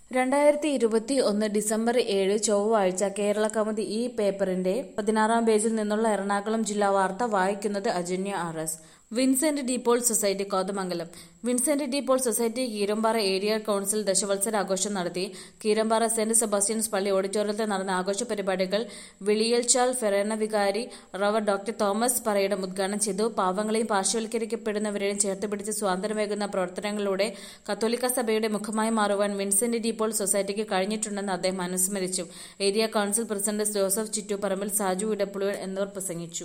രണ്ടായിരത്തി ഇരുപത്തി ഒന്ന് ഡിസംബർ ഏഴ് ചൊവ്വാഴ്ച കേരള കൗമുദി ഈ പേപ്പറിന്റെ പതിനാറാം പേജിൽ നിന്നുള്ള എറണാകുളം ജില്ലാ വാർത്ത വായിക്കുന്നത് Ajanya R S Vincent de Paul society Kothamangalam Vincent de Paul society Keerampara area council ദശവത്സര ആഘോഷം നടത്തി കീരമ്പാറ സെന്റ് സെബാസ്റ്റ്യൻസ് പള്ളി ഓഡിറ്റോറിയത്തിൽ നടന്ന ആഘോഷ പരിപാടികൾ വിളിയൽച്ചാൽ ഫെറേന വികാരി റവർ ഡോക്ടർ തോമസ് പറയിടം ഉദ്ഘാടനം ചെയ്തു പാവങ്ങളെയും പാർശ്വവൽക്കരിക്കപ്പെടുന്നവരെയും ചേർത്ത് പിടിച്ച് സ്വാതന്ത്ര്യമേകുന്ന പ്രവർത്തനങ്ങളിലൂടെ കത്തോലിക്ക സഭയുടെ മുഖമായി മാറുവാൻ വിൻസെന്റ് ഡീപോൾ സൊസൈറ്റിക്ക് കഴിഞ്ഞിട്ടുണ്ടെന്ന് അദ്ദേഹം അനുസ്മരിച്ചു area council president Joseph Chittooparambil Saju Edappuliyan എന്നിവർ പ്രസംഗിച്ചു